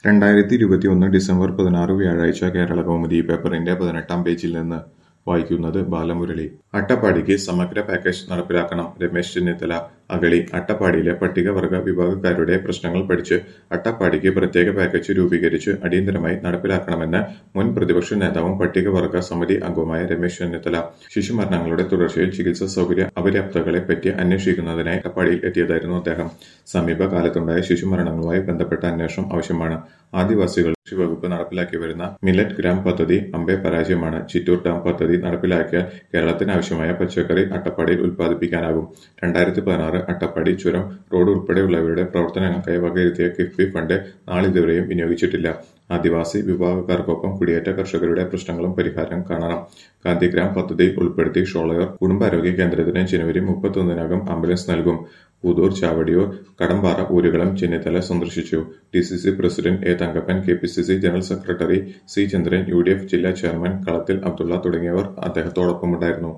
രണ്ടായിരത്തി ഇരുപത്തിയൊന്ന് ഡിസംബർ പതിനാറ് വ്യാഴാഴ്ച കേരള കൗമുദി പേപ്പറിന്റെ പതിനെട്ടാം പേജിൽ നിന്ന് വായിക്കുന്നത് ബാലമുരളി അട്ടപ്പാടിക്ക് സമഗ്ര പാക്കേജ് നടപ്പിലാക്കണം രമേശ് ചെന്നിത്തല അഗളി അട്ടപ്പാടിയിലെ പട്ടികവർഗ വിഭാഗക്കാരുടെ പ്രശ്നങ്ങൾ പഠിച്ച് അട്ടപ്പാടിക്ക് പ്രത്യേക പാക്കേജ് രൂപീകരിച്ച് അടിയന്തരമായി നടപ്പിലാക്കണമെന്ന് മുൻ പ്രതിപക്ഷ നേതാവും പട്ടികവർഗ സമിതി അംഗവുമായ രമേശ് ചെന്നിത്തല ശിശുമരണങ്ങളുടെ തുടർച്ചയിൽ ചികിത്സാ സൗകര്യ അപര്യാപ്തതകളെ പറ്റി അന്വേഷിക്കുന്നതിനായി അട്ടപ്പാടിയിൽ എത്തിയതായിരുന്നു അദ്ദേഹം സമീപകാലത്തുണ്ടായ ശിശുമരണങ്ങളുമായി ബന്ധപ്പെട്ട അന്വേഷണം ആവശ്യമാണ് ആദിവാസികൾ കൃഷി വകുപ്പ് നടപ്പിലാക്കി വരുന്ന മില്ലറ്റ് ഗ്രാം പദ്ധതി അമ്പെ പരാജയമാണ് ചിറ്റൂർ ഡാം പദ്ധതി നടപ്പിലാക്കിയാൽ കേരളത്തിന് ആവശ്യമായ പച്ചക്കറി അട്ടപ്പാടിയിൽ ഉൽപ്പാദിപ്പിക്കാനാകും രണ്ടായിരത്തി പതിനാറ് അട്ടപ്പാടി ചുരം റോഡ് ഉൾപ്പെടെയുള്ളവയുടെ പ്രവർത്തനങ്ങൾക്കായി വകയിരുത്തിയ കിഫ്ബി ഫണ്ട് നാളിതുവരെയും വിനിയോഗിച്ചിട്ടില്ല ആദിവാസി വിഭാഗക്കാർക്കൊപ്പം കുടിയേറ്റ കർഷകരുടെ പ്രശ്നങ്ങളും പരിഹാരം കാണണം ഗാന്ധിഗ്രാം പദ്ധതിയിൽ ഉൾപ്പെടുത്തി ഷോളയൂർ കുടുംബാരോഗ്യ കേന്ദ്രത്തിന് ജനുവരി മുപ്പത്തൊന്നിനകം ആംബുലൻസ് നൽകും പുതൂർ ചാവടിയൂർ കടമ്പാറ ഊരുകളും ചെന്നിത്തല സന്ദർശിച്ചു D C C president A Thankappan K P C C general secretary C Chandran U D F ജില്ലാ ചെയർമാൻ കളത്തിൽ അബ്ദുള്ള തുടങ്ങിയവർ അദ്ദേഹത്തോടൊപ്പമുണ്ടായിരുന്നു